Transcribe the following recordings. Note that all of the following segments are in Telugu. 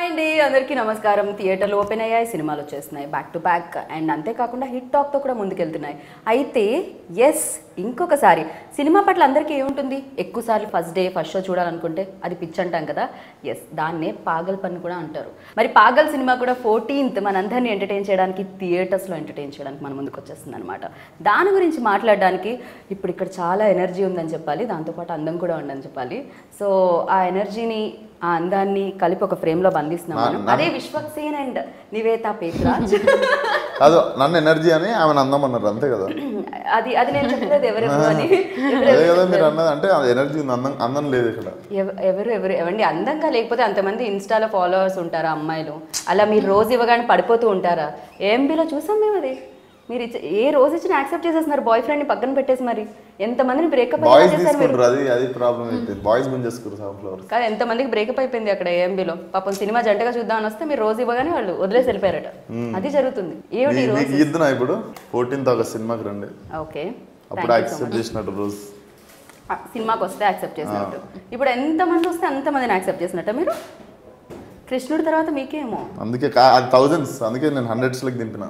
అండి అందరికీ నమస్కారం థియేటర్లు ఓపెన్ అయ్యాయి సినిమాలు వచ్చేస్తున్నాయి బ్యాక్ టు బ్యాక్ అండ్ అంతేకాకుండా హిట్ టాక్తో కూడా ముందుకెళ్తున్నాయి అయితే ఎస్ ఇంకొకసారి సినిమా పట్ల అందరికీ ఏముంటుంది ఎక్కువసార్లు ఫస్ట్ డే ఫస్ట్ షో చూడాలనుకుంటే అది పిచ్ అంటాం కదా ఎస్ దాన్నే పాగల్ పని కూడా అంటారు మరి పాగల్ సినిమా కూడా ఫోర్టీన్త్ మనందరినీ ఎంటర్టైన్ చేయడానికి థియేటర్స్లో ఎంటర్టైన్ చేయడానికి మన ముందుకు వచ్చేస్తుంది అనమాట దాని గురించి మాట్లాడడానికి ఇప్పుడు ఇక్కడ చాలా ఎనర్జీ ఉందని చెప్పాలి దాంతోపాటు అందం కూడా ఉందని చెప్పాలి సో ఆ ఎనర్జీని ఆ అందాన్ని కలిపి ఒక ఫ్రేమ్ లో బంధిస్తున్నాం మనం. నా- అదే విశ్వక్సేన్ అండ్ నివేత పేత్రాజ్ కాదు నన్ను ఎనర్జీ అని ఆమె అందం అన్నారు అంతే కదా అది అది నేను చెప్పలేదు ఎవరెవరు అని అదే కదా మీరు అన్నది అంటే అది ఎనర్జీ ఉంది అందం అందం లేదు ఇక్కడ ఎవ- ఎవరు ఎవరు ఎవండి అందంగా లేకపోతే అంతమంది ఇన్స్టాలో ఫాలోవర్స్ ఉంటారా అమ్మాయిలు అలా మీరు రోజు ఇవ్వగానే పడిపోతూ ఉంటారా ఏఎంబీలో చూసాం మేము అది మీరు ఇచ్చ- ఏ రోజు ఇచ్చినా యాక్సెప్ట్ చేసేస్తున్నారు బాయ్ ఫ్రెండ్ని పక్కన పెట్టేసి మరి ఎంతమందిని బ్రేకప్ బాయ్స్ చేశారు మీరు తీసుకుంటారు అది అది ప్రాబ్లం అయితే బాయ్స్ గుంజేసుకురు సన్ఫ్లవర్స్ కానీ ఎంతమందికి బ్రేకప్ అయిపోయింది అక్కడ ఏఎంబీలో పాపం సినిమా జంటగా చూద్దామని వస్తే మీరు రోజు ఇవ్వగానే వాళ్ళు వదిలేసి వెళ్ళిపోయారట అది జరుగుతుంది ఏమిటి ఈ మీకు రోజు ఇద్దునా ఇప్పుడు ఫోర్టీన్త్ ఆగస్ట్ సినిమాకి రండి ఓకే అప్పుడు యాక్సెప్ట్ చేసినట్టు రోజు ఆ, సినిమాకి వస్తే యాక్సెప్ట్ చేసినట్టు ఇప్పుడు ఎంతమంది వస్తే అంతమందిని యాక్సెప్ట్ చేసినట్ట మీరు కృష్ణుడి తర్వాత మీకేమో అందుకే కా- అది థౌజండ్స్ అందుకే నేను హండ్రెడ్స్లోకి దింపిన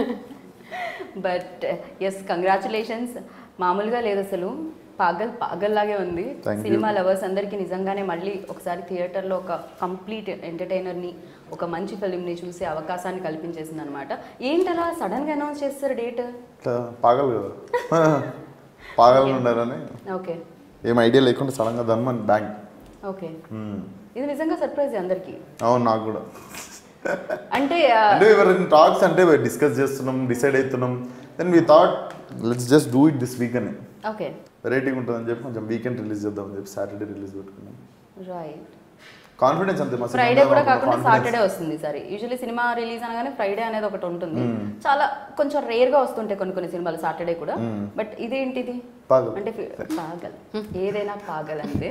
బట్ ఎస్ కంగ్రాచులేషన్స్ మామూలుగా లేదు అసలు పాగల్ పాగల్ లాగే ఉంది Thank you. సినిమా లవర్స్ అందరికీ నిజంగానే మళ్ళీ ఒకసారి థియేటర్లో ఒక కంప్లీట్ ఎంటర్టైనర్ని ఒక మంచి ఫిలింని చూసే అవకాశాన్ని కల్పించేసింది అనమాట ఏంటలా సడన్గా అనౌన్స్ చేస్తారు డేట్ ఇట్లా పాగలు కదా పాగలు ఉండారని ఓకే ఏం ఐడియా లేకుండా సడన్గా దన్మని బ్యాంక్ ఓకే ఇది నిజంగా సర్ప్రైజ్ అందరికీ అవును నాకు కూడా అంటే ఆ, అంటే ఎవరైనా టాక్స్ అంటే డిస్కస్ చేస్తున్నాం డిసైడ్ అవుతున్నాం then we thought let's just do it this week అని ఓకే వెరైటీగా ఉంటుందని చెప్పి కొంచెం వీకెండ్ రిలీజ్ చేద్దామని చెప్పి సాటర్డే రిలీజ్ పెట్టుకున్నాం రైట్ కాన్ఫిడెన్స్ అంతే మా సినిమా ఫ్రైడే మీద కూడా మాకు కాకుండా confidence. సాటర్డే వస్తుంది సరే యూజువల్లీ సినిమా రిలీజ్ అనగానే ఫ్రైడే అనేది ఒకటి ఉంటుంది చాలా కొంచెం రేర్ గా వస్తుంటాయి కొన్ని కొన్ని సినిమాలు సాటర్డే కూడా బట్ ఇదేంటిది పాగల్. అంటే ఫి- పాగల్ ఏదైనా పాగల్ అంటే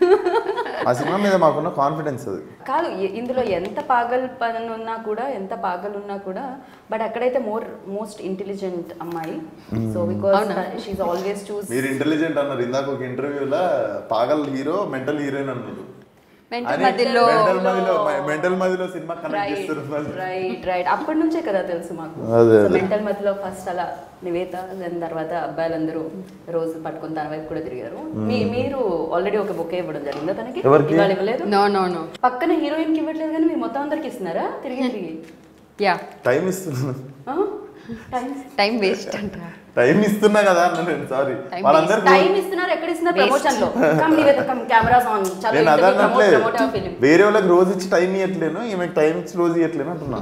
ఆ సినిమా మీద మాకున్న కాన్ఫిడెన్స్ అది కాదు ఎ- ఇందులో ఎంత పాగల్ పని ఉన్నా కూడా ఎంత పాగల్ ఉన్నా కూడా బట్ అక్కడైతే మోర్ మోస్ట్ ఇంటెలిజెంట్ అమ్మాయి so because she always choose మీరు ఇంటెలిజెంట్ అన్నారు ఇందాక ఒక ఇంటర్వ్యూలో పాగల్ హీరో మెంటల్ హీరోయిన్ అన్నారు మెంటల్ మధ్యలో mental Madhilo mental Madhilo cinema connect right చేస్తారు మళ్ళీ. రైట్ రైట్ అప్పటి నుంచే కదా తెలుసు మాకు అదే, అదే. మెంటల్ మధ్యలో ఫస్ట్ అలా నివేత దాని తర్వాత అబ్బాయిలందరూ రోజు పట్టుకుని తన వైపు కూడా తిరిగారు మీ మీరు ఆల్రెడీ ఒక బొకే ఇవ్వడం జరిగిందా తనకి ఎవరికి? ఇవాళ ఇవ్వలేదు నో నో నో పక్కన హీరోయిన్ కి ఇవ్వట్లేదు కానీ మీరు మొత్తం అందరికి ఇస్తున్నారా తిరిగి తిరిగి యా టైం ఇస్తున్నా ఆ? టైం టైం వేస్ట్ అంట టైం ఇస్తున్నా కదా అన్న నేను సారీ Time వాళ్ళందరూ టైం ఇస్తున్నారు ఎక్కడ ఇస్తున్నారు ప్రమోషన్ లో come Nivetha come cameras on చలో నేను ఇంటర్వ్యూ అదన్నట్లే ప్రమోట్ ప్రమోట్ ఫిలిం వేరే వాళ్ళకి రోజు ఇచ్చి టైం ఇవ్వట్లేను ఈమెకి టైం ఇచ్చి రోజు ఇవ్వట్లేను అంటున్నా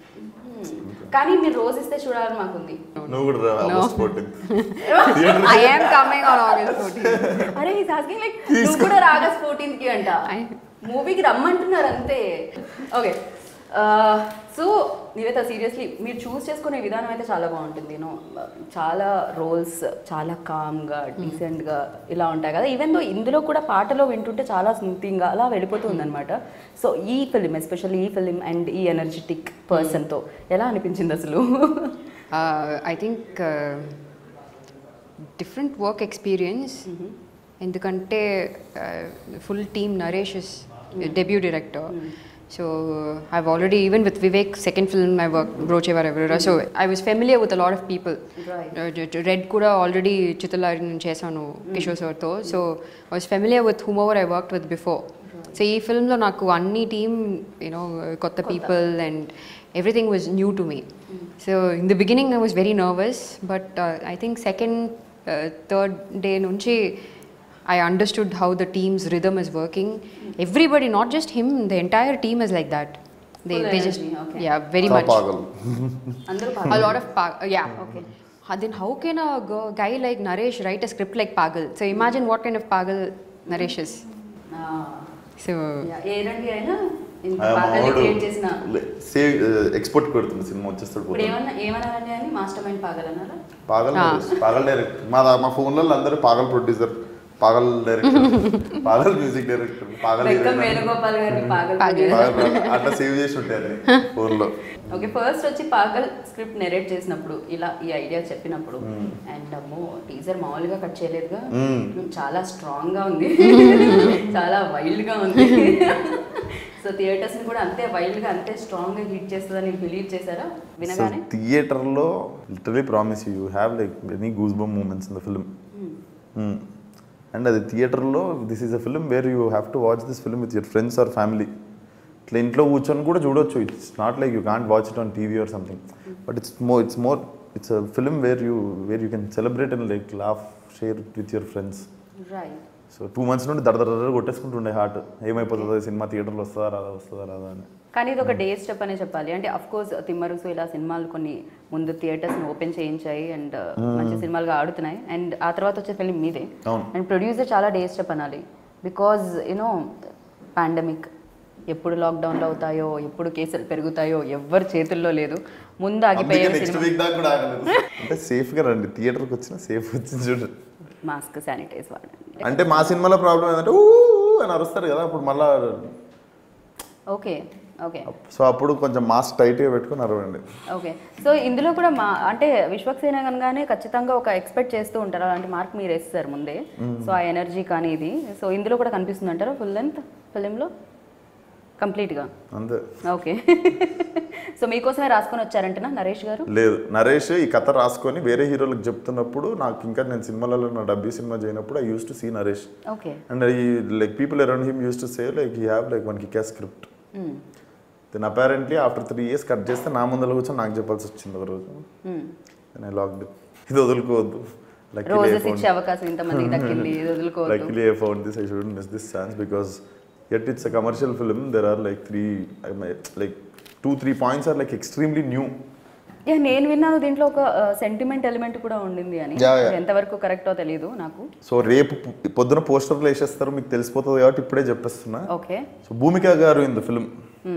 కానీ మీరు రోజు ఇస్తే చూడాలని మాకుంది నువ్వు కూడా రా August 14th. I am coming on August fourteen అరే ఈ ఆస్కింగ్ లైక్ నువ్వు కూడా రాగస్ ఫోర్టీన్త్ కి అంట మూవీకి రమ్మంటున్నారు అంతే ఓకే సో నివేత సీరియస్లీ మీరు చూస్ చేసుకునే విధానం అయితే చాలా బాగుంటుంది యూనో చాలా రోల్స్ చాలా కామ్గా డీసెంట్గా ఇలా ఉంటాయి కదా ఈవెన్ దో ఇందులో కూడా పాటలో వింటుంటే చాలా స్మూతింగ్గా అలా వెళ్ళిపోతుంది అనమాట సో ఈ ఫిలిం ఎస్పెషల్లీ ఈ ఫిలిం అండ్ ఈ ఎనర్జెటిక్ పర్సన్తో ఎలా అనిపించింది అసలు I think different work experience ఎందుకంటే full team Naresh is debut director so I've already even with Vivek second film I work Brochevarevarura so I was familiar with a lot of people రెడ్ కూడా ఆల్రెడీ చిత్రలారి నేను చేశాను కిషోర్ సార్తో so I was familiar with whom over I work with before so ఈ ఫిల్మ్లో నాకు అన్ని టీమ్ యూనో కొత్త people and everything was new to me so in the beginning I was very nervous but I think second third day నుంచి I understood how the team's rhythm is working. Everybody, not just him, the entire team is like that. They, Full they just, energy, okay. yeah, very చాలా much. పాగలు అందరూ A lot of, pa- uh, yeah, okay. Uh, Then how can a g- guy like Naresh write a script like Pagal? So imagine what kind of Pagal Naresh is. So, ఏ రండి అయినా ఇంత ఆ బాగా మావాడు క్రియేట్ చేసిన సేవ్ ఎక్స్పోర్ట్ కొడుతుంది సినిమా వచ్చేస్తాడు ఇప్పుడు పోతాడు. ఏమన్నా ఏమన్నారండి అని మాస్టర్ మైండ్ పాగలన్నారా పాగల్ ఆ. నరేష్, పాగల్ డైరెక్టర్ మా దా- మా ఫోన్లలో అందరూ Paagal producer Paagal director Paagal music director Paagal వెంకం హీరోయిన్ అని. వేణుగోపాల్ గారిని పాగల్ పాగల్. పాగల్ పాగల్. అట్లా సేవ్ చేసి ఉంటాయి ఫోన్లో ఓకే ఫస్ట్ వచ్చి పాగల్ స్క్రిప్ట్ నెరేట్ చేసినప్పుడు ఇలా ఈ ఐడియా చెప్పినప్పుడు అండ్ అమ్మో టీజర్ మామూలుగా కట్ చేయలేదుగా మ్మ్. చాలా స్ట్రాంగ్ గా ఉంది చాలా వైల్డ్ గా ఉంది సో థియేటర్స్ ని కూడా అంతే వైల్డ్ గా అంతే స్ట్రాంగ్ గా హిట్ చేస్తుందని బిలీవ్ చేశారా సో వినగానే థియేటర్లో literally promise you have like any goose bum moments in the film and అది థియేటర్లో this is a film where you have to watch this film with your friends or family ఇట్లా ఇంట్లో కూర్చొని కూడా చూడొచ్చు it's not like you can't watch it on TV or something but it's more it's more it's a film where you where you can celebrate and like laugh share with your friends right so two months నుండి దడ దడ దడ కొట్టేసుకుంటుండే హార్ట్ ఏమైపోతుందో సినిమా థియేటర్లో వస్తుందా రాదా వస్తుందా రాదా అని కానీ ఇది ఒక డే స్టెప్ అనే చెప్పాలి అంటే అఫ్ కోర్స్ తిమ్మరుసు ఇలా సినిమాలు కొన్ని ముందు థియేటర్స్ ఓపెన్ చేయించాయి అండ్ మంచి సినిమాలుగా ఆడుతున్నాయి అండ్ ఆ తర్వాత వచ్చే ఫిల్మ్ మీదే అవును. అండ్ ప్రొడ్యూసర్ చాలా డే స్టెప్ అనాలి బికాజ్ యూనో పాండమిక్ ఎప్పుడు లాక్డౌన్లు అవుతాయో ఎప్పుడు కేసులు పెరుగుతాయో ఎవ్వరి చేతుల్లో లేదు ముందు ఆగిపోయే నెక్స్ట్ సినిమా వీక్ దాకా కూడా ఆగలేదు అంటే సేఫ్గా రండి థియేటర్కి వచ్చిన సేఫ్ వచ్చింది చూడండి మాస్క్ శానిటైజ్ వాడండి అంటే మా సినిమాలో ప్రాబ్లం ఏంటంటే ఊ అని అరుస్తారు కదా అప్పుడు మళ్ళా ఓకే ఓకే సో అప్పుడు కొంచెం మాస్క్ టైట్గా పెట్టుకుని అరవండి ఓకే సో ఇందులో కూడా మా అంటే విశ్వక్సేన కనుగానే ఖచ్చితంగా ఒక ఎక్స్పెక్ట్ చేస్తూ ఉంటారు అలాంటి మార్క్ మీరు వేస్తారు ముందే సో ఆ ఎనర్జీ కానీ ఇది సో ఇందులో కూడా కనిపిస్తుంది అంటారా ఫుల్ లెంత్ ఫిలింలో కంప్లీట్గా అంతే ఓకే సో మీకోసమే రాసుకొని వచ్చారంటనా నరేష్ గారు లేదు నరేష్ ఈ కథ రాసుకొని వేరే హీరోలకు చెప్తున్నప్పుడు నాకు ఇంకా నేను సినిమాలలో నా డబ్బీ సినిమా చేయనప్పుడు I use to see Naresh okay and ఈ like people around him use to say like he have like one kick script then apparently after three years cut చేస్తే నా ముందర కూర్చొని నాకు చెప్పాల్సి వచ్చింది ఒక రోజు నేను లాక్డ్ ఇది వదులుకోవద్దు రోజెస్ ఇచ్చే అవకాశం ఇంతమందికి దక్కింది ఇది వదులుకోవద్దు Luckily, I found this. I shouldn't miss this chance because yet it's a commercial film. There are like three, I might, like two, three points are like extremely new. Yeah నేను విన్నాను దీంట్లో ఒక సెంటిమెంట్ ఎలిమెంట్ కూడా ఉండింది అని Yeah, yeah. అది ఎంతవరకు కరెక్టో తెలియదు నాకు సో రేపు పు- పొద్దున పోస్టర్లు వేసేస్తారు మీకు తెలిసిపోతుంది కాబట్టి ఇప్పుడే చెప్పేస్తున్నా okay so Bhumika garu in the film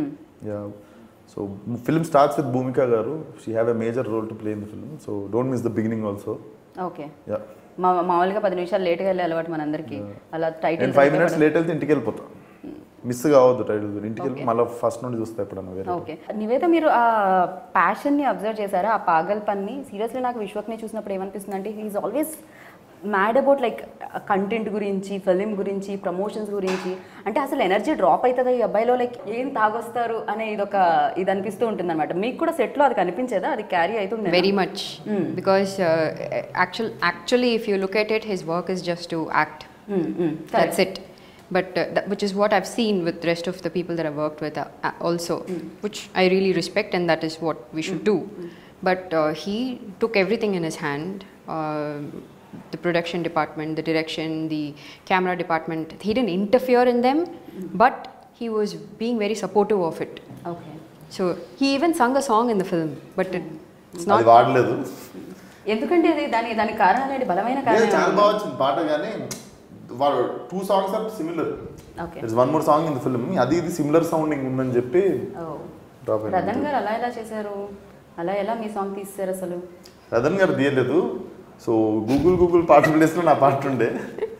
yeah so film starts with Bhumika garu she have a major role to play in the film so don't miss the beginning also okay yeah మా మామూలుగా పది నిమిషాలు లేట్గా వెళ్ళే అలవాటు మనందరికీ అలా టైటిల్ నేను ఫైవ్ మినిట్స్ లేట్ వెళ్తే ఇంటికి వెళ్ళిపోతా మిస్ కావద్దు టైటిల్ ఇంటికి వెళ్ళి మళ్ళీ ఫస్ట్ నుండి చూస్తా ఎప్పుడన్నా వేరే ఓకే నివేద మీరు ఆ ప్యాషన్ని అబ్జర్వ్ చేశారా ఆ పాగల్ పన్ని సీరియస్లీ నాకు విశ్వక్ని చూసినప్పుడు ఏమనిపిస్తుంది అంటే he's always mad about like content గురించి ఫిలిం గురించి ప్రమోషన్స్ గురించి అంటే అసలు ఎనర్జీ డ్రాప్ అవుతుందా ఈ అబ్బాయిలో లైక్ ఏం తాగొస్తారు అనే ఇదొక ఇది అనిపిస్తూ ఉంటుంది అనమాట మీకు కూడా సెట్లో అది కనిపించేదా అది క్యారీ అవుతుంది Very much. Because uh, actual, actually, if you look at it, his work is just to act. That's it. But uh, that, which is what I've seen with the rest of the people that I've worked with uh, uh, also, which I really respect, and that is what we should do. But uh, he took everything in his hand. Uh, the production department, the direction, the camera department. He didn't interfere in them, but he was being very supportive of it. Okay So he even sung a song in the film, but it, it's అది not. వాడలేదు ఎందుకంటే అది దాని దానికి కారణం ఏంటి బలమైన లేదు, కారణం చాలా ఏమన్నా? బాగా వచ్చింది పాట కానీ వాడు two songs are similar okay it's one more song in the film అది ఇది సిమిలర్ సౌండింగ్ ఉందని చెప్పి ఓ. డ్రాప్ రతన్ గారు అలా ఎలా చేశారు అలా ఎలా మీ సాంగ్ తీస్తారు అసలు రతన్ గారు తీయలేదు సో గూగుల్ గూగుల్ పాట ప్లేస్లో నా పాట ఉండే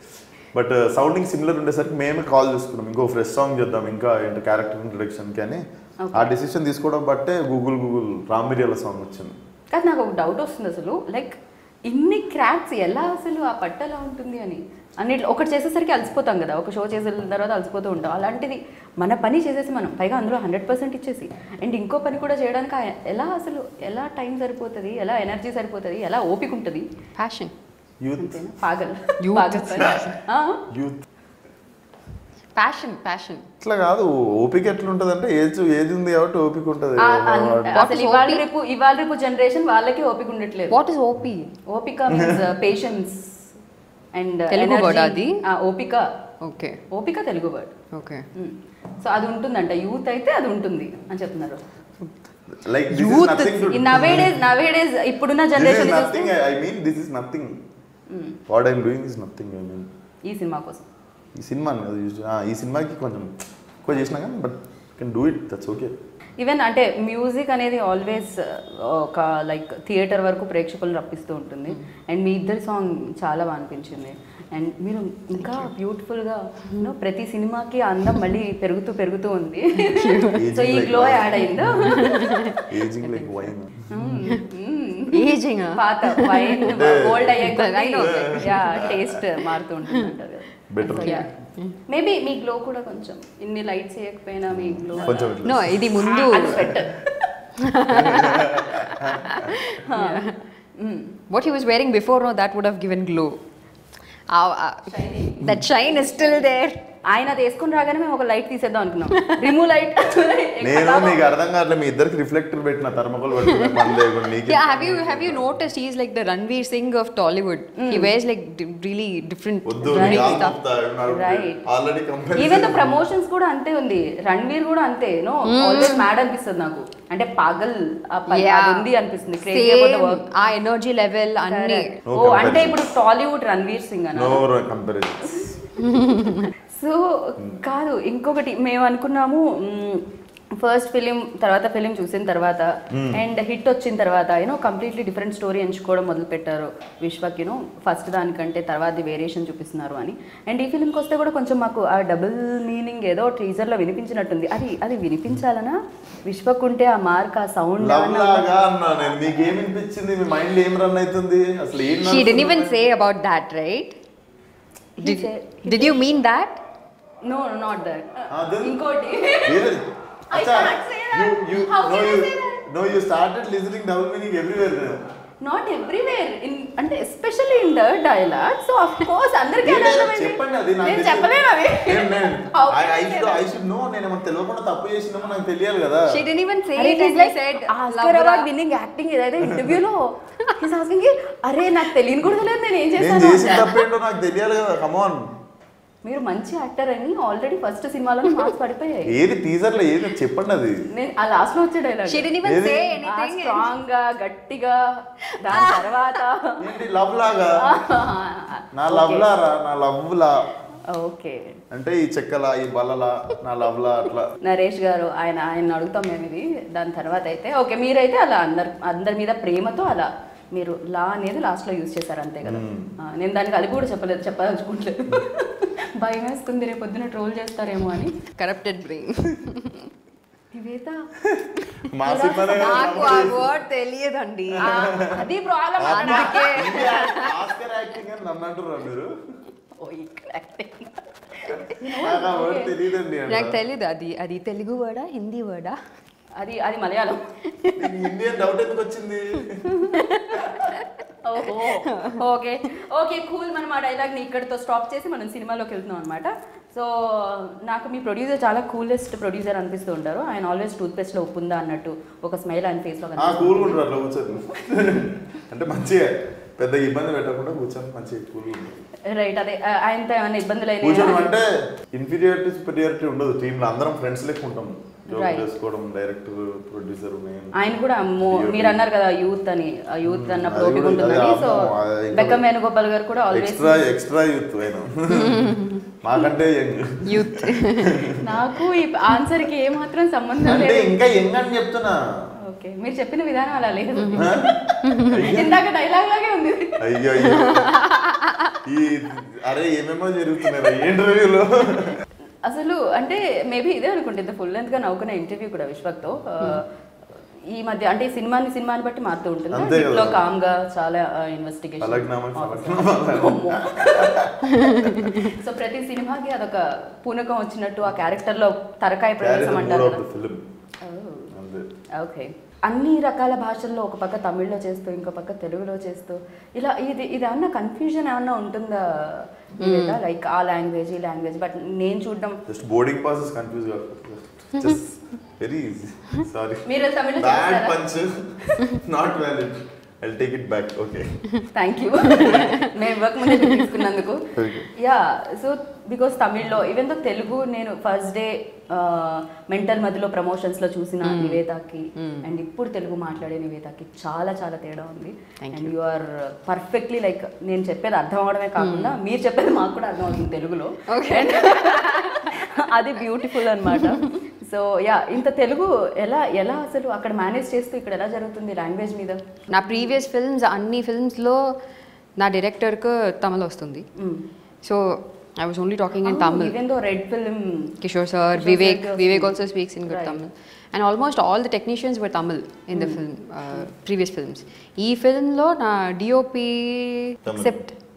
బట్ సౌండింగ్ సిమిలర్ ఉండేసరికి మేమే కాల్ చేసుకున్నాం ఇంకో ఫ్రెష్ సాంగ్ చేద్దాం ఇంకా ఏంటి క్యారెక్టర్ ఇంట్రొడక్షన్కి అని ఆ డెసిషన్ తీసుకోవడం బట్టే గూగుల్ గూగుల్ రామిరియల సాంగ్ వచ్చింది కానీ నాకు ఒక డౌట్ వస్తుంది అసలు లైక్ ఇన్ని క్రాక్స్ ఎలా అసలు ఆ పట్టు ఎలా ఉంటుంది అని అన్నిట్లో ఒకటి చేసేసరికి అలసిపోతాం కదా ఒక షో చేసిన తర్వాత అలసిపోతూ ఉంటాం అలాంటిది మన పని చేసేసి మనం పైగా అందులో హండ్రెడ్ పర్సెంట్ ఇచ్చేసి అండ్ ఇంకో పని కూడా చేయడానికి ఆ ఎలా అసలు ఎలా టైం సరిపోతుంది ఎలా ఎనర్జీ సరిపోతుంది ఎలా ఓపిక ఉంటుంది Passion. యూత్ అంతేనా పాగల్ Youth. పాగల్ పని. ఆ? Youth Passion, passion. ఇట్లా కాదు ఓపిక ఎట్లుంటది అంటే ఏజ్ ఏజ్ ఉంది కాబట్టి ఓపిక ఉంటుంది ఆ, అన్- What అసలు is ఇవాళ OP? రేపు ఇవాళ రేపు జనరేషన్ వాళ్ళకి ఓపిక ఉండట్లేదు What is OP? ఓపిక means patience and Telugu word అది? ఓపిక Okay, ఓపిక తెలుగు వర్డ్ okay. సో అది ఉంటుందంట యూత్ అయితే అది ఉంటుంది అని చెప్తున్నారు లైక్ Youth, ఈ నవే డేస్ నవే డేస్ ఇప్పుడున్న generation nothing I mean this is nothing what I'm doing is nothing I mean ఈ సినిమా కోసం ఈ సినిమా ఈ సినిమాకి కొంచెం ఎక్కువ చేసినా కానీ but can do it that's okay even అంటే మ్యూజిక్ అనేది ఆల్వేస్ ఒక లైక్ థియేటర్ వరకు ప్రేక్షకులను రప్పిస్తూ ఉంటుంది అండ్ మీ ఇద్దరి సాంగ్ చాలా బాగా అనిపించింది అండ్ మీరు ఇంకా బ్యూటిఫుల్గా యూనో ప్రతి సినిమాకి అందం మళ్ళీ పెరుగుతూ పెరుగుతూ ఉంది సో ఈ గ్లో యాడ్ అయిందా ageing like wine Aging, ah? పాత వైన్ ఓల్డ్ అయ్యే I know. యా టేస్ట్ మారుతూ ఉంటుంది అంటారు Better. యా మేబీ మీ గ్లో కూడా కొంచెం ఇన్ని లైట్స్ వేయకపోయినా మీ గ్లో కొంచెం ఇట్లా. నో ఇది ముందు what he was wearing before no that would have given glow uh, uh, that shine is still there ఆయన అది వేసుకుని రాగానే మేము ఒక లైట్ తీసేద్దాం అనుకున్నాం రిమూవ్ లైట్ నేను మీకు అర్థం కావట్లేదు మీ ఇద్దరికి రిఫ్లెక్టర్ పెట్టిన థర్మకోల్ పెట్టుకునే పని లేకుండా నీకు yeah have you have you noticed he's like the Ranveer Singh of Tollywood he wears like d- really different వద్దు Right. Right. Already even the promotions కూడా అంతే ఉంది రణ్వీర్ కూడా అంతే నో ఆల్వేస్ మ్యాడ్ అనిపిస్తుంది నాకు అంటే పగల్ ఆ ప- అది ఉంది అనిపిస్తుంది క్రేజీ అబౌట్ ద వర్క్ ఆ ఎనర్జీ లెవెల్ అన్ని No ఓ అంటే comparison. ఇప్పుడు టాలీవుడ్ రణ్వీర్ సింగ్ అన్న నో కంపారిజన్ సో కాదు ఇంకొకటి మేము అనుకున్నాము ఫస్ట్ ఫిలిం తర్వాత ఫిలిం చూసిన తర్వాత అండ్ హిట్ వచ్చిన తర్వాత యూనో కంప్లీట్లీ డిఫరెంట్ స్టోరీ ఎంచుకోవడం మొదలు పెట్టారు విశ్వక్ యూనో ఫస్ట్ దానికంటే తర్వాత వేరియేషన్ చూపిస్తున్నారు అని అండ్ ఈ ఫిలింకి వస్తే కూడా కొంచెం మాకు ఆ డబుల్ మీనింగ్ ఏదో టీజర్లో వినిపించినట్టుంది అది అది వినిపించాలనా విశ్వక్ ఉంటే ఆ మార్క్ ఆ సౌండ్ లవ్ లాగా అన్నా నేను మీకు ఏం అనిపించింది మీ మైండ్ ఏం రన్ అవుతుంది అసలు ఏం she didn't even నడుస్తుంది? say about that right He did, said- he did you mean that no not that Ah, then- ఇంకోటి Really? I Acha, can't say that. You, you, How no, can I you, say that? no, you started listening double meaning everywhere. now. Not everywhere in అంటే especially in the dialogue so of course అందరికీ ఏ అదే dialogue అర్థమైంది. చెప్పండి అది నాకు నేను తెలియదు. చెప్పలేను అది నేను- నేను- How I- can I I say should- that? I should know. నేను ఏమన్నా తెలియకుండా తప్పు చేసినామో నాకు తెలియాలి కదా she didn't even say అరే it he's and he like said Oscar "Lavra." Award winning acting ఏదైతే ఇంటర్వ్యూలో హిస్ ఆస్కింగ్ అరే నాకు తెలియని కూడా తెలియదు నేను ఏం నేను చేశాను చేసిన తప్పేంటో నాకు తెలియాలి కదా కమాన్ మీరు మంచి యాక్టర్ అని ఆల్రెడీ ఫస్ట్ సినిమాలో మార్క్స్ పడిపోయాయి ఏది టీజర్ లో ఏది చెప్పండి అది నేను ఆ లాస్ట్ లో వచ్చే dialogue she didn't even Really? say anything strong గా గట్టిగా దాని తర్వాత ఏంటి లవ్ లాగా నా లవ్ లారా నా లవ్ లా ఓకే అంటే ఈ చెక్కలా ఈ బల్లలా నా లవ్ లా అట్లా నరేష్ గారు ఆయన ఆయన అడుగుతాం మేము ఇది దాని తర్వాత అయితే ఓకే మీరైతే అలా అందరి అందరి మీద ప్రేమతో అలా మీరు లా అనేది లాస్ట్లో యూజ్ చేశారు అంతే కదా ఆ, నేను దానికి అది కూడా చెప్పలేదు చెప్పదలుచుకోవట్లేదు భయం వేస్తుంది రేపు పొద్దున ట్రోల్ చేస్తారేమో అని corrupted brain నివేత మా సినిమానే కదా నాకు ఆ నమ్మకం. వర్డ్ తెలియదండి ఆ, అది ప్రాబ్లం అందుకే ఆస్కర్ యాక్టింగ్ అని నన్ను అంటున్నారు మీరు నాకు ఆ వర్డ్ తెలియదండి అంట. నాకు తెలియదు అది అది తెలుగు వర్డా హిందీ వర్డా అది అది మలయాళం నీకు హిందీ అని డౌట్ ఎందుకు వచ్చింది ఓహో ఓకే ఓకే కూల్ మనం ఆ డైలాగ్ని ఇక్కడితో స్టాప్ చేసి మనం సినిమాలోకి వెళ్తున్నాం అనమాట సో నాకు మీ ప్రొడ్యూసర్ చాలా కూలెస్ట్ ప్రొడ్యూసర్ అనిపిస్తూ ఉంటారు ఆయన ఆల్వేస్ టూత్ పేస్ట్లో ఉప్పు ఉందా అన్నట్టు ఒక స్మైల్ ఆయన ఫేస్లో ఆ కూల్ ఉంటారు అట్లా కూర్చొని అంటే మంచిగా పెద్ద ఇబ్బంది పెట్టకుండా కూర్చొని మంచిగా కూల్ ఉంటుంది రైట్ అదే ఆ, ఆయనతో ఏమైనా ఇబ్బందులు కూర్చోడం అయినాయా అంటే ఇన్ఫీరియారిటీ సుపీరియారిటీ ఉండదు టీంలో అందరం ఫ్రెండ్స్ లెక్క ఉంటాం జోక్ Right. చేసుకోవడం డైరెక్టర్ ప్రొడ్యూసర్ నేను ఆయన కూడా మో- మీరు అన్నారు కదా యూత్ అని ఆ యూత్ అన్న అది ప్రోటీన్ కూడా- ఉంటుందని అది సో అమ్మో, అది ఇంకా- బెక్కం వేణుగోపాల్ గారు కూడా ఆల్వేస్ ఎక్స్ట్రా ఎక్స్ట్రా యూత్ ఆయన మాకంటే యంగ్ యూత్ నాకు ఈ ఆన్సర్కి ఏమాత్రం సంబంధం అంటే లేదు ఇంకా యంగ్ అని చెప్తున్నా ఓకే మీరు చెప్పిన విధానం అలా లేదు ఇందాక డైలాగ్ లాగే ఉంది అయ్యో అయ్యో ఈ అరే ఏమేమో జరుగుతున్నాయి ఈ ఇంటర్వ్యూలో అసలు అంటే మేబీ ఇదే అనుకుంటే ఇంత ఫుల్ లెంత్ గా నవ్వుకున్న ఇంటర్వ్యూ కూడా విశ్వక్తో ఆ, ఈ మధ్య అంటే సినిమాని సినిమాని బట్టి మారుతూ ఉంటుంది అంతే కదా. ఇంట్లో కామ్ గా చాలా ఇన్వెస్టిగేషన్ ఫలక్నామా ఫలక్నామా సో ప్రతి సినిమాకి అదొక పూనకం వచ్చినట్టు ఆ క్యారెక్టర్ లో తరకాయ ప్రవేశం మూడ్ అంటారు ఆఫ్ ద కదా ఫిలిం అంతే ఓకే అన్ని రకాల భాషల్లో ఒక పక్క తమిళ్లో చేస్తూ ఇంకో పక్క తెలుగులో చేస్తూ ఇలా ఇది ఇది ఏమన్నా కన్ఫ్యూజన్ ఏమన్నా ఉంటుందా లైక్ ఆ లాంగ్వేజ్ ఈ లాంగ్వేజ్ బట్ నేను చూడడం జస్ట్ బోర్డింగ్ పాసెస్ కన్ఫ్యూజ్ కాకపోతే జస్ట్ వెరీ ఈజీ సారీ మీరు తమిళ్లో బ్యాడ్ చేస్తారా punch not valid I take it back okay thank you మేము వర్క్ ముందే తీసుకున్నందుకు Okay. యా సో బికాస్ తమిళ్లో ఈవెన్ దో తెలుగు నేను ఫస్ట్ డే మెంటల్ మధ్యలో ప్రమోషన్స్లో చూసిన నివేదాకి అండ్ ఇప్పుడు తెలుగు మాట్లాడే నివేదాకి చాలా చాలా తేడా ఉంది and you are perfectly like నేను చెప్పేది అర్థం అవడమే కాకుండా మీరు చెప్పేది మాకు కూడా అర్థం అవుతుంది తెలుగులో And అది బ్యూటిఫుల్ అన్నమాట సో యా ఇంత తెలుగు ఎలా ఎలా అసలు అక్కడ మేనేజ్ చేస్తూ ఇక్కడ ఎలా జరుగుతుంది లాంగ్వేజ్ మీద నా ప్రీవియస్ ఫిల్మ్స్ అన్ని ఫిల్మ్స్లో నా డైరెక్టర్కి తమిళ వస్తుంది so I was only talking in Tamil even though Red film Kishore sir, Kishore Vivek, sir Vivek also also speaks in good Right. Tamil. And almost all the technicians were Tamil in the film, uh, previous films. ఈ ఫిల్మ్లో నా DOP Tamil. Except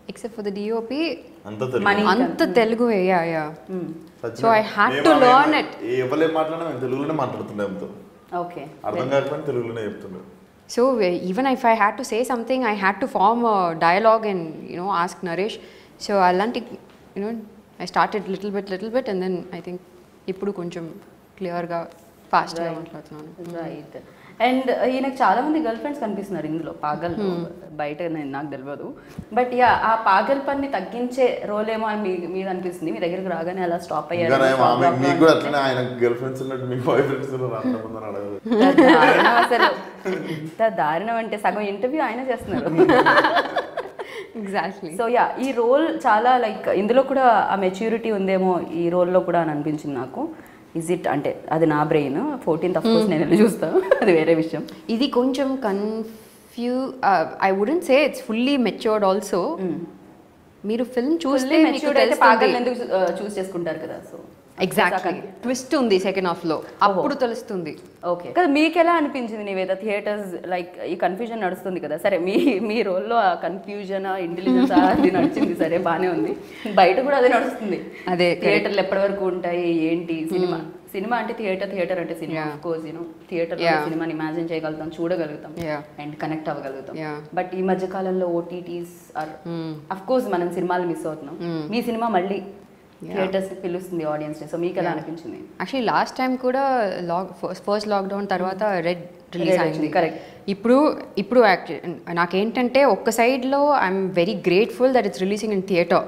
except for the DOP అంత తెలుగు. Money. అంత తెలుగు యా యా సచ్చినా. So I had మేము to ఆమె- learn it. ఏ ఎవరు మాట్లాడినా మేము తెలుగులోనే మాట్లాడుతుండే ఆమెతో ఓకే అర్థం కాకపోయినా తెలుగులోనే చెప్తుండే So uh, even if I had to say something, I had to form a dialogue and you know ask Naresh. So అలాంటి you know I started little bit, little bit, and then I think ఇప్పుడు కొంచెం క్లియర్గా ఫాస్ట్గా Right. మాట్లాడుతున్నాను రైట్ అండ్ ఈయనకు చాలా మంది గర్ల్ ఫ్రెండ్స్ కనిపిస్తున్నారు ఇందులో పాగల్ బయట నేను నాకు తెలియదు బట్ యా ఆ పాగల్ పని తగ్గించే రోల్ ఏమో అని మీ మీద అనిపిస్తుంది మీ దగ్గరికి రాగానే అలా స్టాప్ ఇంకా నయం ఆమె అయ్యారు మీకు కూడా అట్లనే ఆయన గర్ల్ ఫ్రెండ్స్ ఉన్నట్టు మీకు బాయ్ ఫ్రెండ్స్ ఉన్నారు అంతమంది అడగదు ఎంత దారుణం అసలు ఎంత దారుణం అంటే సగం ఇంటర్వ్యూ ఆయన చేస్తున్నారు ఎగ్జాక్ట్లీ సో యా ఈ రోల్ చాలా లైక్ ఇందులో కూడా ఆ మెచ్యూరిటీ ఉందేమో ఈ రోల్లో కూడా అని అనిపించింది నాకు ఇజ్ ఇట్ అంటే అది నా బ్రెయిన్ ఫోర్టీన్త్ అఫ్ కోర్స్ నేను వెళ్ళి చూస్తాను అది వేరే విషయం ఇది కొంచెం confuse I wouldn't say it's fully matured also మీరు ఫిల్మ్ చూస్తే మీకు మెచ్యూర్డ్ అయితే పాగల్ తెలుస్తుంది ఎందుకు చూస్ చేసుకుంటారు కదా సో ఎగ్జాక్ట్లీ ట్విస్ట్ ఉంది సెకండ్ హాఫ్ లో అప్పుడు తెలుస్తుంది ఓకే కదా మీకు ఎలా అనిపించింది నివేద థియేటర్స్ లైక్ ఈ కన్ఫ్యూజన్ నడుస్తుంది కదా సరే మీ మీ రోల్లో ఆ కన్ఫ్యూజన్ ఇంటెలిజెన్స్ అది నడిచింది సరే బానే ఉంది బయట కూడా అదే నడుస్తుంది అదే, థియేటర్లు ఎప్పటి వరకు ఉంటాయి ఏంటి సినిమా సినిమా అంటే థియేటర్ థియేటర్ అంటే cinema Yeah. Of course you know theatre Yeah. సినిమాని ఇమాజిన్ చేయగలుగుతాం చూడగలుగుతాం Yeah. అండ్ కనెక్ట్ అవ్వగలుగుతాం Yeah. బట్ ఈ మధ్య కాలంలో ఓటీటీస్ ఆర్ అఫ్ కోర్స్ మనం సినిమాలు మిస్ అవుతున్నాం మీ సినిమా మళ్ళీ థియేటర్స్ పిలుస్తుంది ఆడియన్స్ సో మీకు ఎలా అనిపించింది యాక్చువల్లీ లాస్ట్ టైం కూడా లాక్ ఫస్ట్ లాక్డౌన్ తర్వాత రెడ్ రిలీజ్ Red అయింది వచ్చింది, correct. ఇప్పుడు ఇప్పుడు యాక్చు- నాకేంటంటే ఒక్క సైడ్లో I'm very grateful that it's releasing in theatre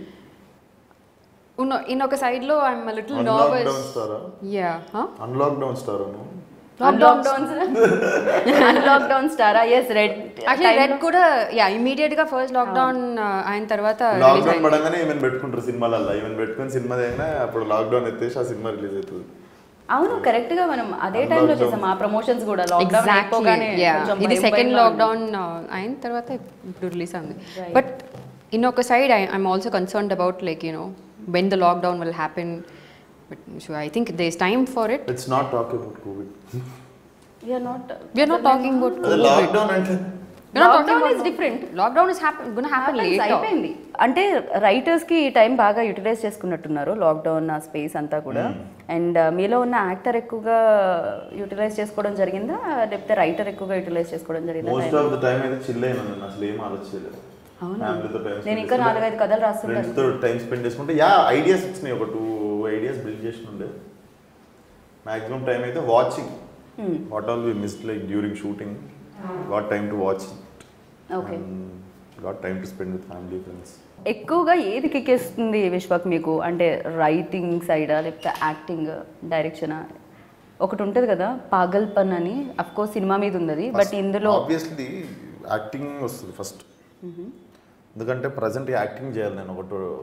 ఉన్న ఇన్నొక సైడ్లో I'm little unlock nervous down స్టారా యా అన్లాక్ డౌన్ స్టారా అన్లాక్ డౌన్ అన్లాక్ డౌన్ స్టారా ఎస్ రెడ్ యాక్చువల్లీ రెడ్ కూడా యా ఇమీడియట్ గా ఫస్ట్ లాక్డౌన్ అయిన తర్వాత రిలీజ్ లాక్డౌన్ అయింది పడంగానే ఈవెన్ పెట్టుకుంటారు సినిమాలల్లో ఈవెన్ పెట్టుకుని సినిమా అయినా అప్పుడు లాక్డౌన్ ఎత్తేసి ఆ సినిమా రిలీజ్ అవుతుంది అవును కరెక్ట్ గా మనం అదే టైంలో చేసాం ఆ ప్రమోషన్స్ కూడా లాక్డౌన్ ఎగ్జాక్ట్లీ అయిపోగానే యా కొంచెం ఇది భయం సెకండ్ భయంగా లాక్డౌన్ అయిన తర్వాత ఇప్పుడు రిలీజ్ అయింది బట్ ఇన్నొక side I I'm also concerned about like you know when the lockdown will happen but so I think they is time for it it's not talk about Covid We are not we're not talking about అదే లాక్డౌన్ అంటే Lockdown is different. Lockdown is happen gonna happen happens, later అయిపోయింది అంటే రైటర్స్ కి ఈ టైం బాగా యూటిలైజ్ చేసుకున్నట్టున్నారు లాక్డౌన్ ఆ స్పేస్ అంతా కూడా అండ్ మీలో ఉన్న యాక్టర్ ఎక్కువగా యూటిలైజ్ చేసుకోవడం జరిగిందా లేకపోతే రైటర్ ఎక్కువగా యూటిలైజ్ చేసుకోవడం జరిగిందా మోస్ట్ ఆఫ్ ద టైం అయితే చిల్ అయినా నేను అసలు ఏం ఆలోచించలేదు అవునా? ఫ్యామిలీతో టైం నేను ఇంకా నాలుగైదు కథలు రాస్తుంటాను ఫ్రెండ్స్ తో టైం స్పెండ్ చేసుకుంటే యా ఐడియాస్ వచ్చినాయి ఒక టూ ఐడియాస్ బిల్డ్ చేసి ఉండే మాక్సిమం టైం అయితే watching what all we missed like during shooting got time to watch okay got time to spend with family friends ఎక్కువగా ఏది కిక్కేస్తుంది విశ్వక్ మీకు అంటే రైటింగ్ సైడా లేకపోతే యాక్టింగ్ డైరెక్షనా ఒకటి ఉంటుంది కదా పాగల్ పన్ అని అఫ్ కోర్స్ సినిమా మీద ఉంది బట్ ఇందులో ఆబ్వియస్లీ యాక్టింగ్ వస్తుంది ఫస్ట్ ఎందుకంటే ప్రజెంట్ యాక్టింగ్ చేయాలి నేను ఒక టూ-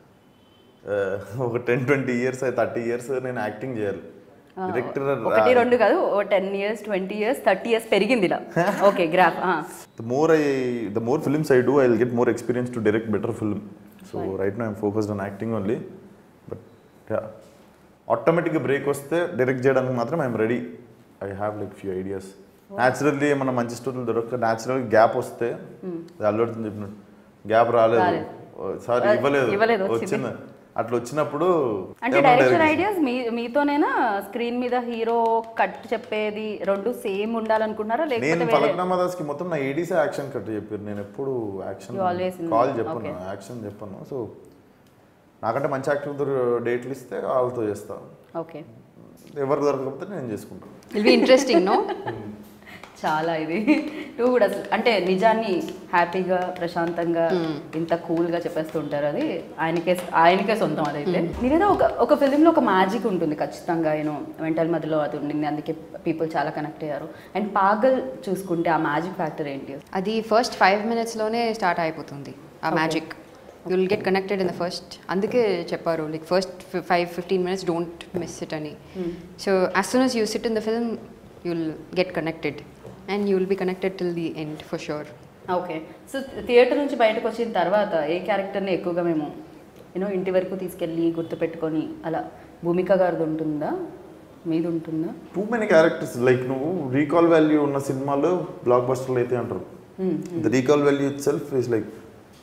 ఒక ten twenty years thirty years నేను యాక్టింగ్ చేయాలి డైరెక్టర్ ఒకటి రెండు కాదు ఓ ten years twenty years thirty years పెరిగింది ఇలా okay graph the more I, the more films I do, I'll get more experience to direct better film. So right now I'm focused on acting only. But yeah, ఆటోమేటిక్గా బ్రేక్ వస్తే డైరెక్ట్ చేయడానికి మాత్రం I'm ready I have like few ideas naturally మన మంచి స్టోరీలు దొరక న్యాచురల్ గ్యాప్ వస్తే అది అల్లు అర్జున్ చెప్పినట్టు గ్యాప్ రాలేదు రాలేదు. సారీ అది ఇవ్వలేదు ఇవ్వలేదు, వచ్చింది. వచ్చింది అట్లా వచ్చినప్పుడు అంటే ఏమన్నా డైరెక్షన్ direct ఐడియాస్ మీ మీతోనేనా స్క్రీన్ మీద హీరో కట్ చెప్పేది రెండు సేమ్ ఉండాలనుకుంటున్నారా నేను లేకపోతే వేరే పలక్నామా దాస్కి మొత్తం నా ఏడీసే యాక్షన్ కట్ చెప్పారు నేను ఎప్పుడు action You always in- call చెప్పను okay. యాక్షన్ చెప్పను సో నాకంటే మంచి యాక్టర్ డేట్లు ఇస్తే వాళ్ళతో చేస్తా ఓకే ఎవరు దొరకకపోతే నేను చేసుకుంటాను విల్ బి ఇంట్రెస్టింగ్ నో చాలా ఇది నువ్వు కూడా అసలు అంటే నిజాన్ని హ్యాపీగా ప్రశాంతంగా ఇంత కూల్గా చెప్పేస్తూ ఉంటారు అది ఆయనకే ఆయనకే సొంతం అదైతే మీరేదో ఒక ఒక ఫిలింలో ఒక మ్యాజిక్ ఉంటుంది ఖచ్చితంగా యూనో మెంటల్ మధ్యలో అది ఉండింది అందుకే పీపుల్ చాలా కనెక్ట్ అయ్యారు అండ్ పాగల్ చూసుకుంటే ఆ మ్యాజిక్ ఫ్యాక్టర్ ఏంటి అది ఫస్ట్ ఫైవ్ మినిట్స్లోనే స్టార్ట్ అయిపోతుంది ఆ magic you will get connected in the first అందుకే చెప్పారు like first five fifteen minutes don't miss it అని so as soon as you sit in the film you will get connected and you will be connected till the end for sure okay so theatre నుంచి బయటకు వచ్చిన తర్వాత ఏ క్యారెక్టర్ని ఎక్కువగా మేము యూనో ఇంటి వరకు తీసుకెళ్ళి గుర్తుపెట్టుకొని అలా భూమిక గారిది ఉంటుందా మీది ఉంటుందా టూ మెనీ క్యారెక్టర్స్ లైక్ నువ్వు రీకాల్ వాల్యూ ఉన్న సినిమాలు బ్లాక్ బస్టర్లు అయితే అంటారు the recall value itself is like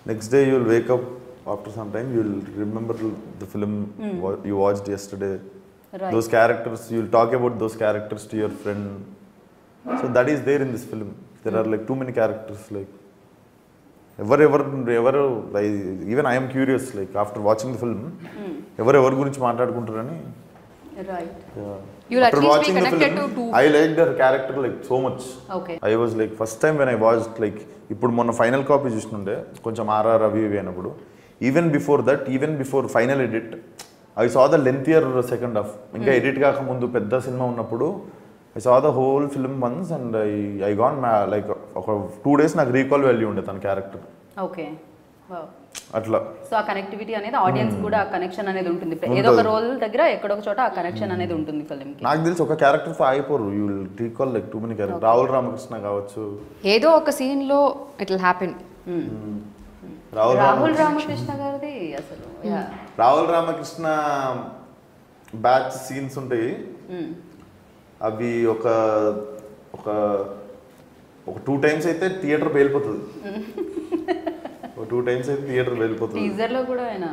next day you will wake up after some time you will remember the film you watched yesterday Right. Those characters you will talk about those characters to your friend so that is there in this film there are like too many characters like ఎవరెవరు ఎవరు even I'm curious like after watching the film ఎవరెవరి గురించి మాట్లాడుకుంటారని right You'll at least be connected to two. I like their character like so much okay I was like first time when I watch like ఇప్పుడు మొన్న ఫైనల్ కాపీ చూసినుండే కొంచెం ఆర్ఆర్ అవి ఇవి అయినప్పుడు even before that even before final edit I saw the lengthier second half ఇంకా ఎడిట్ కాకముందు పెద్ద సినిమా ఉన్నప్పుడు I saw the whole film once and I I gone like ఒక టూ డేస్ నాకు రీకాల్ వాల్యూ ఉండే తన క్యారెక్టర్ ఓకే అట్లా సో ఆ కనెక్టివిటీ అనేది ఆడియన్స్ కూడా ఆ కనెక్షన్ అనేది ఉంటుంది ఏదో ఒక రోల్ దగ్గర ఎక్కడొక చోట ఆ కనెక్షన్ అనేది ఉంటుంది ఫిల్మ్ కి నాకు తెలిసి ఒక క్యారెక్టర్తో ఆగిపోరు you will recall like too many character Rahul Ramakrishna కావచ్చు ఏదో ఒక సీన్లో it will happen Rahul Rama Rahul Ramakrishna గారిది అసలు yeah. రాహుల్ రామకృష్ణ బ్యాచ్ సీన్స్ ఉంటాయి Mm. అవి ఒక ఒక ఒక టూ టైమ్స్ అయితే థియేటర్ వెళ్ళిపోతుంది ఒక టూ టైమ్స్ అయితే థియేటర్ వెళ్ళిపోతుంది టీజర్ లో కూడా ఆయన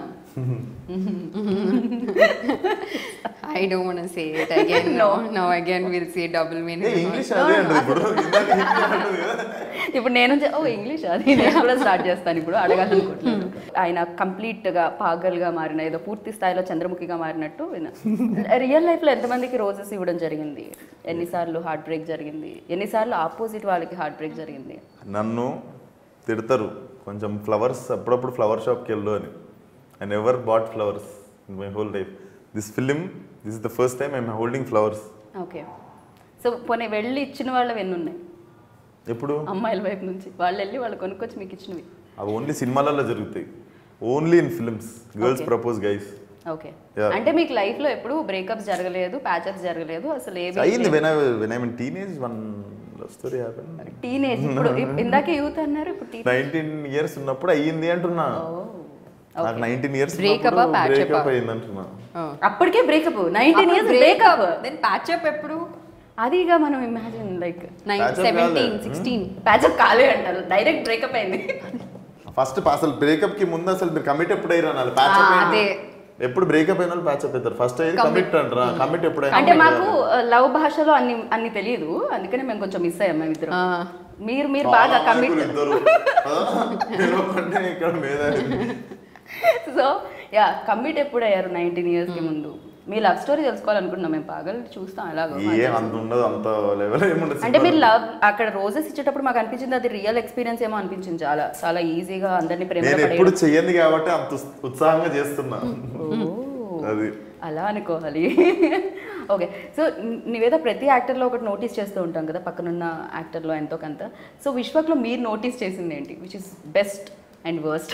I don't want say it again no no again will say double a meaning English అదే అండి ఇప్పుడు ఇందాక హిందీ అంటుంది కదా. ఇప్పుడు నేను చె- ఓ ఇంగ్లీష్ అది నేను కూడా స్టార్ట్ చేస్తాను ఇప్పుడు అడగాలనుకుంటున్నాను ఆయన కంప్లీట్ గా పాగల్ గా మారిన ఏదో పూర్తి స్థాయిలో చంద్రముఖిగా మారినట్టు రియల్ లైఫ్ లో ఎంతమందికి రోజెస్ ఇవ్వడం జరిగింది ఎన్నిసార్లు హార్ట్ బ్రేక్ జరిగింది ఎన్నిసార్లు ఆపోజిట్ వాళ్ళకి హార్ట్ బ్రేక్ జరిగింది నన్ను తిడతారు కొంచెం ఫ్లవర్స్ అప్పుడప్పుడు ఫ్లవర్ షాప్కి వెళ్ళు అని I never bought flowers in my whole life this film this is the first time I'm holding flowers okay so పోనీ వెళ్ళి ఇచ్చిన వాళ్ళవి ఎన్ని ఉన్నాయి ఎప్పుడు అమ్మాయిల వైపు నుంచి వాళ్ళు వెళ్ళి వాళ్ళు కొనుక్కొచ్చి మీకు ఇచ్చినవి అవి ఓన్లీ సినిమాలలో జరుగుతాయి only in films girls Okay. Propose guys okay Yeah. అంటే మీకు లైఫ్ లో ఎప్పుడు బ్రేకప్స్ జరగలేదు ప్యాచప్స్ జరగలేదు అసలు అయ్యింది ఏవి when I when I mean teenage one love story happen teenage ఇప్పుడు ఇప్- ఇందాకే యూత్ అన్నారు ఇప్పుడు టీ నైన్టీన్ ఇయర్స్ ఉన్నప్పుడు అయ్యింది అంటున్నా నాకు నైన్టీన్ ఇయర్స్ Breakup ఆ, patch up ఆ? బ్రేకప్ అయ్యింది అంటున్నా అప్పటికే breakup nineteen years breakup then patch up ఎప్పుడు అది ఇక మనం imagine like nine Patch up seventeen కాలే. సిక్స్టీన్ ప్యాచప్ కాలే అంటారు డైరెక్ట్ బ్రేకప్ అయింది ఫస్ట్ అసలు బ్రేకప్ కి ముందు అసలు మీరు కమిట్ ఎప్పుడు అయ్యారు అనాలి ఆ, ప్యాచప్ అదే. ఎప్పుడు బ్రేకప్ అయిన వాళ్ళు ప్యాచప్ అవుతారు ఫస్ట్ అయ్యి కమిట్ అంటారా కమిట్ ఎప్పుడైనా అంటే మాకు లవ్ భాషలో అన్ని అన్ని తెలియదు అందుకనే మేము కొంచెం మిస్ అయ్యాం మేము ఇద్దరం Ah. మీరు మీరు బాగా కమిట్ ఇద్దరు ఆ, నేను ఒక్కడినే ఇక్కడ మీద సో యా కమిట్ ఎప్పుడు అయ్యారు నైన్టీన్ ఇయర్స్ కి ముందు మీ లవ్ స్టోరీ తెలుసుకోవాలనుకుంటున్నాం మేము పాగల్ చూస్తాం ఎలాగో ఏం అంత ఉండదు అంత లెవెల్ ఏముండదు అంటే మీరు లవ్ అక్కడ రోజెస్ ఇచ్చేటప్పుడు మాకు అనిపించింది అది రియల్ ఎక్స్పీరియన్స్ ఏమో అనిపించింది చాలా చాలా ఈజీగా అందరినీ ప్రేమ నేను ఎప్పుడు చెయ్యండి కాబట్టి అంత ఉత్స- ఉత్సాహంగా చేస్తున్నా అది అలా అనుకోవాలి ఓకే సో నీవేదో ప్రతి యాక్టర్లో ఒకటి నోటీస్ చేస్తూ ఉంటాం కదా పక్కనున్న యాక్టర్లో ఎంతో కొంత సో విశ్వక్లో మీరు నోటీస్ చేసింది ఏంటి which is best and worst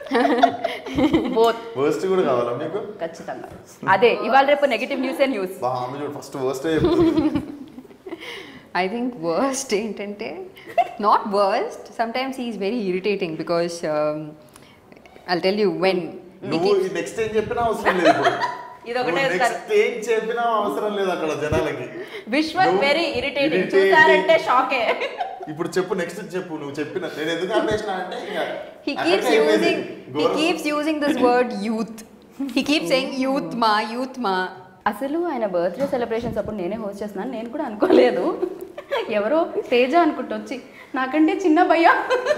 both worst కూడా కావాలా మీకు ఖచ్చితంగా అదే ఇవాళ రేపు నెగిటివ్ న్యూసే న్యూస్ బా, ఆమె చూడు ఫస్ట్ వర్స్ట్ చెప్తుంది ఐ థింక్ వర్స్ట్ ఏంటంటే not worst sometimes is very irritating because I tell you when నువ్వు నెక్స్ట్ ఏం చెప్పినా అవసరం లేదు ఇప్పుడు ఇదొకటే నెక్స్ట్ ఏం చెప్పినా అవసరం లేదు అక్కడ జనాలకి విశ్వక్ నువ్వు వెరీ ఇరిటేటింగ్ irritating. చూసారంటే షాకే ఇప్పుడు చెప్పు నెక్స్ట్ చెప్పు నువ్వు చెప్పిన నేను ఎందుకు ఆపేసిన అంటే ఇంకా he అక్కడికే keeps అయిపోయింది. using he ఘోరం. keeps using this word youth he keeps saying youth ma youth ma అసలు ఆయన బర్త్డే సెలబ్రేషన్స్ అప్పుడు నేనే హోస్ట్ చేస్తున్నాను నేను కూడా అనుకోలేదు ఎవరో తేజ అనుకుంటూ వచ్చి నాకంటే చిన్న భయ్యా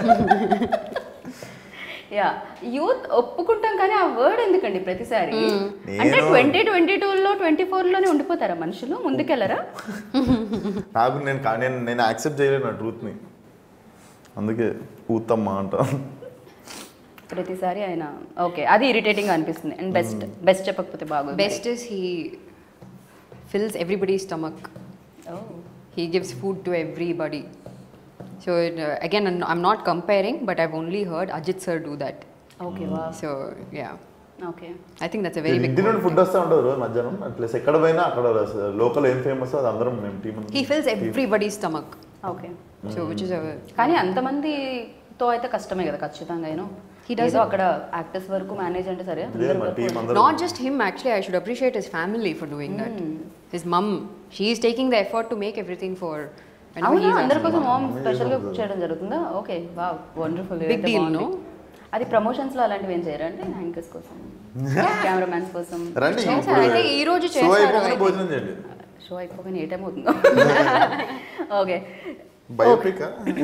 యా యూత్ ఒప్పుకుంటాం కానీ ఆ వర్డ్ ఎందుకండి ప్రతిసారి అంటే నేను- ట్వంటీ ట్వంటీ టూలో ట్వంటీ ఫోర్లోనే ఉండిపోతారా మనుషులు ముందుకెళ్ళరా నాకు నేను కా- నేను నేను యాక్సెప్ట్ చేయలేను ఆ ట్రూత్ని అందుకే ఊతమ్మా అంట ప్రతిసారి ఆయన ఓకే అది ఇరిటేటింగ్ అనిపిస్తుంది అండ్ బెస్ట్ బెస్ట్ చెప్పకపోతే బాగుంది best is he fills everybody's stomach he gives food to everybody so it, uh, again I'm- i'm not comparing but i've only heard ajit sir do that okay wow so yeah okay i think that's a very big ఇంటి నుండి quality. ఫుడ్ వస్తూ ఉంటుంది రోజు మధ్యాహ్నం ప్లస్ ఎక్కడ పోయినా అక్కడ లోకల్ ఏం ఫేమస్ అది అందరం మేము team he fills everybody's stomach okay so which is a కానీ అంతమందితో అయితే కష్టమే కదా ఖచ్చితంగా యూనో He does ఏదో it. అక్కడ యాక్టర్స్ వరకు మేనేజ్ అంటే సరే ఇదే మా టీం అందరం not just him actually i should appreciate his family for doing that his mum she is taking the effort to make everything for whenever అవునా he's అందరి asking. కోసం హోమ్ Mom స్పెషల్ గా చేసేది. చేయడం జరుగుతుందా okay wow wonderful Big deal, no? అది ప్రమోషన్స్ లో అలాంటివి ఏం చేయరా అంటే యాంకర్స్ కోసం కెమెరామ్యాన్స్ కోసం రండి చేశారు. ఇప్పుడు అయితే ఈ రోజు షో చేశారు అయిపోగానే అయితే. భోజనం చేయండి షో అయిపోగానే ఏ టైం అవుతుందో okay biopic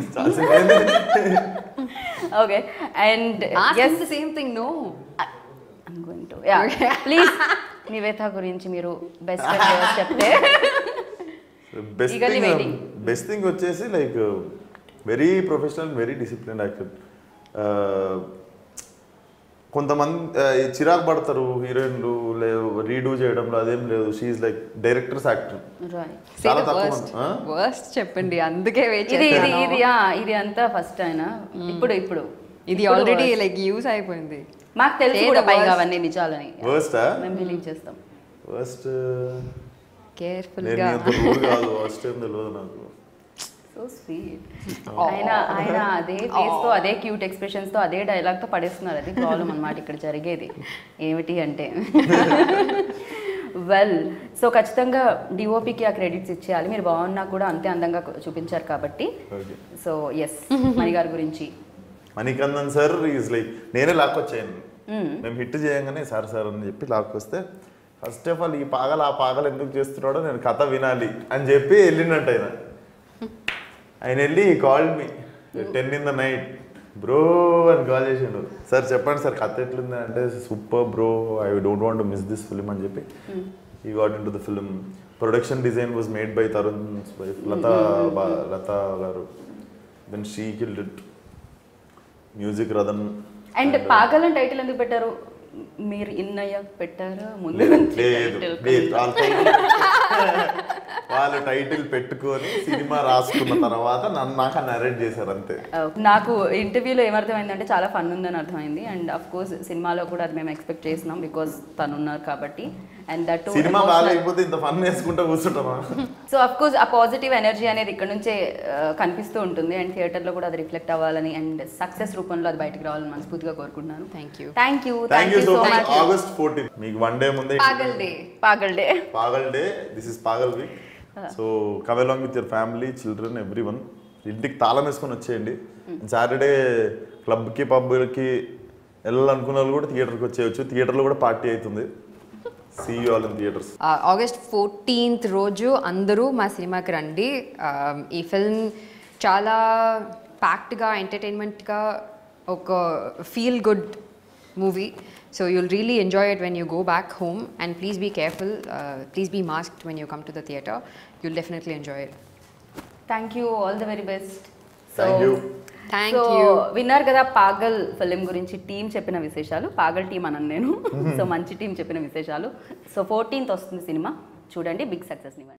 okay and Ask ఎస్ him the same thing, no. I'm going to yeah please Nivetha గురించి మీరు బెస్ట్ చెప్తే best Eagerly thing waiting. Best thing వచ్చేసి like very professional very discipline actor కొంతమంది ఆ, ఈ చిరాకు పడతారు హీరోయిన్లు లేదు రీడూ చేయడంలో అదేం లేదు she like directors actor right Say చాలా the తక్కువ worst. మంది, ఆ? Worst చెప్పండి అందుకే వెయిట్ ఇది ఇది ఇది ఆ, ఇది అంతా ఫస్ట్ ఆయన ఇప్పుడు ఇప్పుడు ఇది ఇప్పుడు ఆల్రెడీ worst. లైక్ యూస్ అయిపోయింది మాకు తెలుసు Say కూడా the పైగా worst. అవన్నీ నిజాలని వర్స్టా మేము బిలీవ్ చేస్తాం ఫస్ట్ కేర్ఫుల్ నేను గా అంత రూడ్ కాదు ఫస్ట్ ఏం తెలియదు నాకు సో స్వీట్ ఆయన ఆయన అదే ఫేస్ తో అదే క్యూట్ ఎక్స్ప్రెషన్స్ తో అదే డైలాగ్ తో పడేస్తున్నారు అది ప్రాబ్లం అన్నమాట ఇక్కడ జరిగేది ఏమిటి అంటే వెల్ సో ఖచ్చితంగా డిఓపికి ఆ క్రెడిట్స్ ఇచ్చేయాలి మీరు బాగున్నా కూడా అంతే అందంగా చూపించారు కాబట్టి ఓకే సో ఎస్ మణి గారి గురించి మణికందన్ సార్ ఈజ్ లైక్ నేనే లాక్కొచ్చాను మ్మ్. మేము హిట్ చేయంగానే సార్ సార్ అని చెప్పి లాక్కొస్తే ఫస్ట్ ఆఫ్ ఆల్ ఈ పాగలు ఆ పాగలు ఎందుకు చేస్తున్నాడో నేను కథ వినాలి అని చెప్పి వెళ్ళినట్టు ఆయన ఆయన వెళ్ళి call me ten in the night bro అని కాల్ చేసిండు సార్ చెప్పండి సార్ కథ ఎట్లుంది అంటే super bro I don't want miss this film అని చెప్పి he got into the film production design was made by Tarun wife Latha బా- Latha garu then she killed it music Radhan and Paagal అని టైటిల్ ఎందుకు పెట్టారు మీరు ఇన్నయ్య పెట్టారు ముందు లేదు నుంచి లేదు title లేదు. వాళ్ళ టైటిల్ వాళ్ళు టైటిల్ పెట్టుకొని సినిమా రాసుకున్న తర్వాత నన్ను నాకు నరేట్ చేశారు అంతే నాకు ఇంటర్వ్యూలో ఏమర్థమైందంటే చాలా ఫన్ ఉందని అర్థమైంది అండ్ అఫ్ కోర్స్ సినిమాలో కూడా అది మేము ఎక్స్పెక్ట్ చేసినాం బికాస్ తను ఉన్నారు కాబట్టి అండ్ దట్ సినిమా బాగాలేకపోతే ఇంత ఫన్ వేసుకుంటా కూర్చుంటామా సో అఫ్ కోర్స్ ఆ పాజిటివ్ ఎనర్జీ అనేది ఇక్కడ నుంచే ఆ, కనిపిస్తూ ఉంటుంది అండ్ థియేటర్లో కూడా అది రిఫ్లెక్ట్ అవ్వాలని అండ్ సక్సెస్ రూపంలో అది బయటకు రావాలని మనస్ఫూర్తిగా కోరుకుంటున్నాను thank you thank you thank you so much much August fourteen మీకు వన్ డే ముందే Paagal day Paagal day Paagal day this is Paagal week so come along with your family children everyone ఇంటికి తాళం వేసుకొని వచ్చేయండి సాటర్డే క్లబ్కి పబ్కి వెళ్ళాలనుకున్న వాళ్ళు కూడా థియేటర్కి వచ్చేయచ్చు థియేటర్లో కూడా పార్టీ అవుతుంది see you all in theatres August fourteenth రోజు అందరూ మా సినిమాకి రండి Um, ఈ ఫిల్మ్ చాలా ప్యాక్డ్గా ఎంటర్టైన్మెంట్గా ఒక feel good movie so you'll really enjoy it when you go back home and please be careful please be masked when you come to the theatre you'll definitely enjoy it thank you all the very best Thank you. Thank so you. విన్నారు కదా పాగల్ ఫిలిం గురించి టీం చెప్పిన విశేషాలు పాగల్ టీం అన్నాను నేను సో మంచి టీం చెప్పిన విశేషాలు సో ఫోర్టీన్త్ వస్తుంది సినిమా చూడండి బిగ్ సక్సెస్ ఇవ్వండి